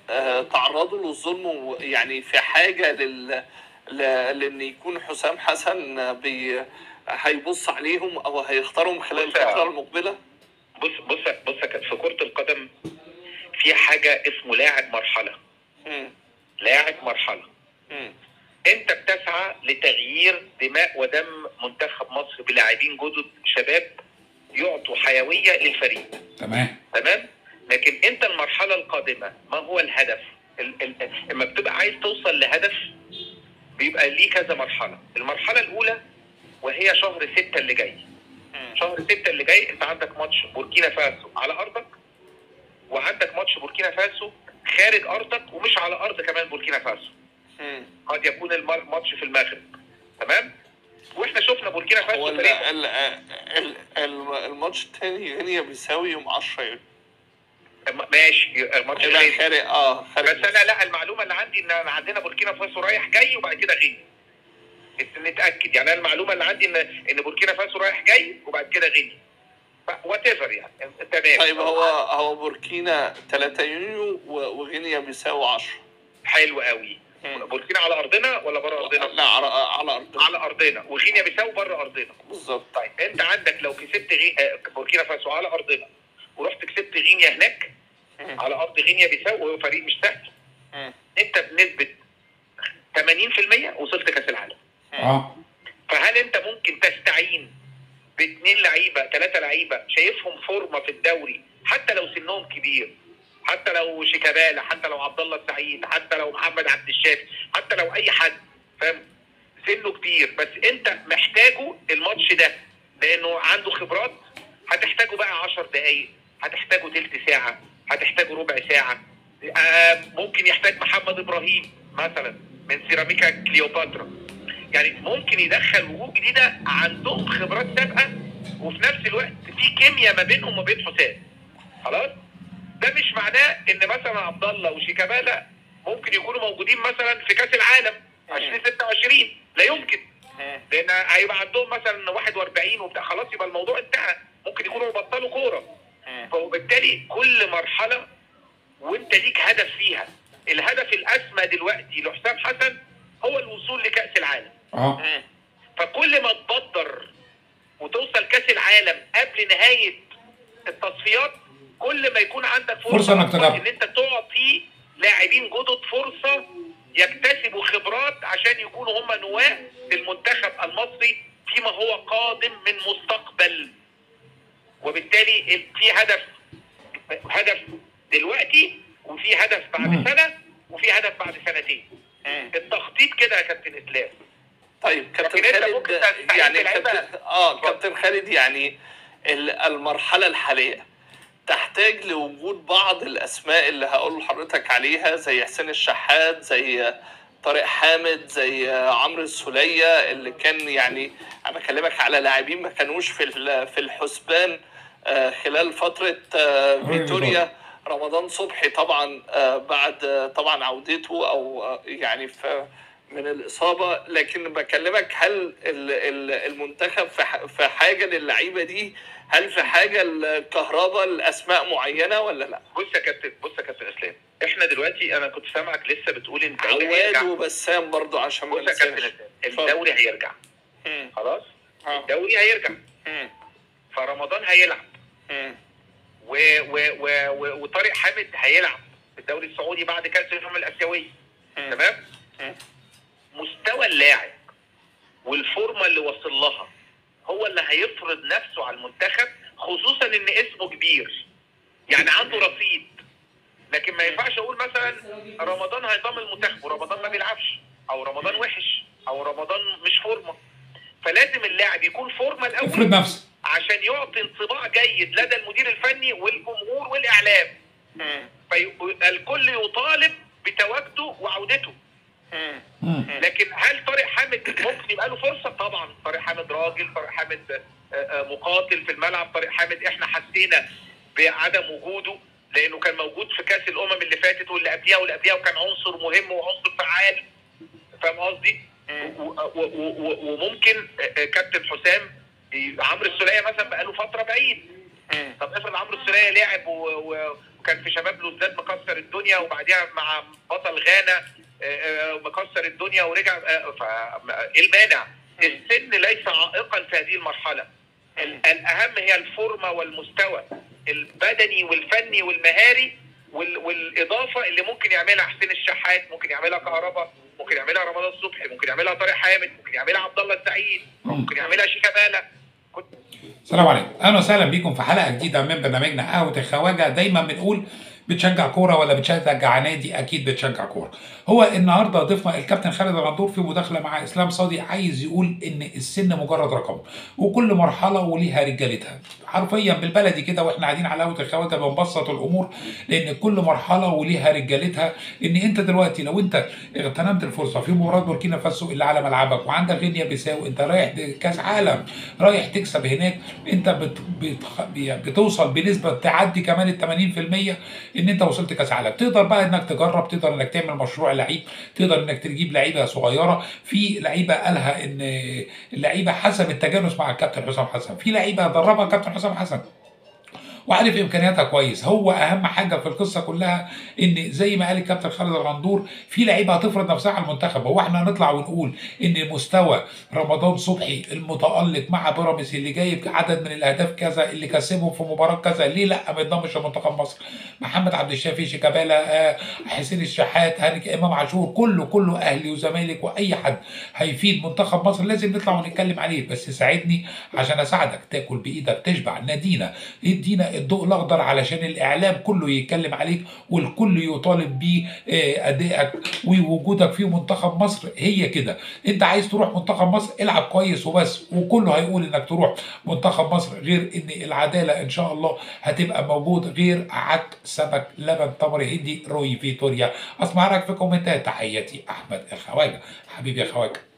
آه، تعرضوا للظلم و- يعني في حاجه لل ل- لان يكون حسام حسن آه، بي هيبص عليهم او هيختارهم خلال بص يا- الفتره المقبله بص بص بص يا كابتن، في كره القدم في حاجه اسمه لاعب مرحله مم. لاعب مرحله مم. انت بتسعى لتغيير دماء ودم منتخب مصر بلاعبين جدد شباب يعطوا حيويه للفريق تمام تمام لكن انت المرحله القادمه ما هو الهدف ال- ال- لما بتبقى عايز توصل لهدف بيبقى ليه كذا مرحله المرحله الاولى وهي شهر ستة اللي جاي شهر ستة اللي جاي انت عندك ماتش بوركينا فاسو على ارضك وعندك ماتش بوركينا فاسو خارج ارضك ومش على ارض كمان بوركينا فاسو مم. قد يكون الم- الماتش في المغرب تمام واحنا شفنا بوركينا هو فاسو ال- فريق ال- ال- ال- الماتش التاني غينيا بيساوي يوم 10 يونيو ماشي الماتش هيبقى غير. خارج اه خارج بس انا لا المعلومه اللي عندي ان أنا عندنا بوركينا فاسو رايح جاي وبعد كده غينيا نتاكد يعني انا المعلومه اللي عندي ان ان بوركينا فاسو رايح جاي وبعد كده غينيا وات ايفر يعني تمام طيب هو هو بوركينا 3 يونيو و- وغينيا بيساوي 10 حلو قوي مم. بوركينا على ارضنا ولا بره ارضنا؟ لا على على ارضنا على ارضنا وغينيا بيساو بره ارضنا بالظبط طيب انت عندك لو كسبت غي... آه، بوركينا فاسو على ارضنا ورحت كسبت غينيا هناك مم. على ارض غينيا بيساو وهو فريق مش سهل مم. انت بنسبه 80% وصلت كاس العالم اه فهل انت ممكن تستعين باثنين لعيبه ثلاثه لعيبه شايفهم فورمه في الدوري حتى لو سنهم كبير حتى لو شيكابالا حتى لو عبد الله السعيد حتى لو محمد عبد الشافي حتى لو اي حد فاهم سنه كبير بس انت محتاجه الماتش ده لانه عنده خبرات هتحتاجه بقى 10 دقائق هتحتاجه تلت ساعه هتحتاجه ربع ساعه آه ممكن يحتاج محمد ابراهيم مثلا من سيراميكا كليوباترا يعني ممكن يدخل وجوه جديده عندهم خبرات سابقه وفي نفس الوقت في كيمياء ما بينهم وبين حسام خلاص ده مش معناه ان مثلا عبد الله وشيكابالا ممكن يكونوا موجودين مثلا في كاس العالم 2026 لا يمكن مم. لان هيبقى عندهم مثلا 41 وبتاع خلاص يبقى الموضوع انتهى ممكن يكونوا بطلوا كوره مم. فبالتالي كل مرحله وانت ليك هدف فيها الهدف الاسمى دلوقتي لحسام حسن هو الوصول لكاس العالم اه مم. فكل ما تبدر وتوصل كاس العالم قبل نهايه التصفيات كل ما يكون عندك فرصه, فرصة إنك أكبر تلعب. ان انت تعطي لاعبين جدد فرصه يكتسبوا خبرات عشان يكونوا هم نواه للمنتخب المصري فيما هو قادم من مستقبل وبالتالي ال- في هدف هدف دلوقتي وفي هدف بعد مم. سنه وفي هدف بعد سنتين مم. التخطيط كده يا كابتن اسلام طيب كابتن لكن أنت خالد ممكن تستعين يعني بلعيبة- كابتن اه كابتن خالد يعني ال- المرحله الحاليه تحتاج لوجود بعض الاسماء اللي هقول لحضرتك عليها زي حسين الشحات زي طارق حامد زي عمرو السوليه اللي كان يعني انا بكلمك على لاعبين ما كانوش في ال- في الحسبان آه، خلال فتره آه، فيتوريا رمضان صبحي طبعا آه، بعد آه، طبعا عودته او آه، يعني في من الاصابه لكن بكلمك هل ال- ال- المنتخب في ح- في حاجه للعيبه دي هل في حاجه الكهرباء لاسماء معينه ولا لا؟ بص يا كابتن بص يا كابتن اسلام احنا دلوقتي انا كنت سامعك لسه بتقول ان الدوري عواد هيرجع وبسام برضو عشان ما بص يا كابتن ننساش اسلام الدوري هيرجع مم. خلاص آه. الدوري هيرجع مم. فرمضان هيلعب مم. و و و و وطارق حامد هيلعب في الدوري السعودي بعد كاس الامم الاسيويه مم. تمام مم. مستوى اللاعب والفورمه اللي وصل لها هو اللي هيفرض نفسه على المنتخب خصوصا ان اسمه كبير يعني عنده رصيد لكن ما ينفعش اقول مثلا رمضان هيضم المنتخب ورمضان ما بيلعبش او رمضان وحش او رمضان مش فورمه فلازم اللاعب يكون فورمه افرض الاول نفسك عشان يعطي انطباع جيد لدى المدير الفني والجمهور والاعلام مم. فالكل يطالب بتواجده وعودته مم. مم. لكن هل طارق حامد ممكن يبقى له فرصه؟ طبعا طارق حامد راجل، طارق حامد آه، آه، مقاتل في الملعب، طارق حامد احنا حسينا بعدم وجوده لانه كان موجود في كاس الامم اللي فاتت واللي قبليها واللي قبليها وكان عنصر مهم وعنصر فعال فاهم قصدي؟ و- و- و- و- وممكن آه، آه، كابتن حسام ي- عمرو السوليه مثلا بقى له فتره بعيد مم. طب افرض عمرو السوليه لعب و... و... وكان في شباب لوزداد مكسر الدنيا وبعديها مع بطل غانا آه، آه، مكسر الدنيا ورجع آه، ف ايه المانع؟ السن ليس عائقا في هذه المرحله ال- الاهم هي الفورمه والمستوى البدني والفني والمهاري وال... والاضافه اللي ممكن يعملها حسين الشحات ممكن يعملها كهربا ممكن يعملها رمضان صبحي ممكن يعملها طارق حامد ممكن يعملها عبد الله السعيد ممكن يعملها شيكابالا كنت السلام عليكم اهلا وسهلا بيكم في حلقه جديده من برنامجنا قهوه الخواجه دايما بنقول بتشجع كوره ولا بتشجع نادي اكيد بتشجع كوره هو النهارده ضيفنا الكابتن خالد الغندور في مداخله مع اسلام صادي عايز يقول ان السن مجرد رقم وكل مرحله وليها رجالتها حرفيا بالبلدي كده واحنا قاعدين على قهوه الخواجه بنبسط الامور لان كل مرحله وليها رجالتها ان انت دلوقتي لو انت اغتنمت الفرصه في مباراه بوركينا فاسو اللي على ملعبك وعندك غينيا بيساو انت رايح كاس عالم رايح تكسب هناك انت بت بت بتوصل بنسبه تعدي كمان ال 80% ان انت وصلت كاس عالم تقدر بقى انك تجرب تقدر انك تعمل مشروع لعيب تقدر انك تجيب لعيبه صغيره في لعيبه قالها ان اللعيبه حسب التجانس مع الكابتن حسام حسن في لعيبه دربها الكابتن حسام حسن وعارف امكانياتها كويس هو اهم حاجه في القصه كلها ان زي ما قال الكابتن خالد الغندور في لعيبه هتفرض نفسها على المنتخب هو احنا هنطلع ونقول ان مستوى رمضان صبحي المتالق مع بيراميدز اللي جايب عدد من الاهداف كذا اللي كسبهم في مباراه كذا ليه لا ما يتضمش لمنتخب مصر محمد عبد الشافي شيكابالا آه، حسين الشحات هاني امام عاشور كله كله اهلي وزمالك واي حد هيفيد منتخب مصر لازم نطلع ونتكلم عليه بس ساعدني عشان اساعدك تاكل بايدك تشبع نادينا ادينا الضوء الاخضر علشان الاعلام كله يتكلم عليك والكل يطالب بادائك ووجودك في منتخب مصر هي كده انت عايز تروح منتخب مصر العب كويس وبس وكله هيقول انك تروح منتخب مصر غير ان العداله ان شاء الله هتبقى موجود غير عك سمك لبن تمر هندي روي فيتوريا اسمع رايك في كومنتات تحياتي احمد الخواجه حبيبي يا خواجه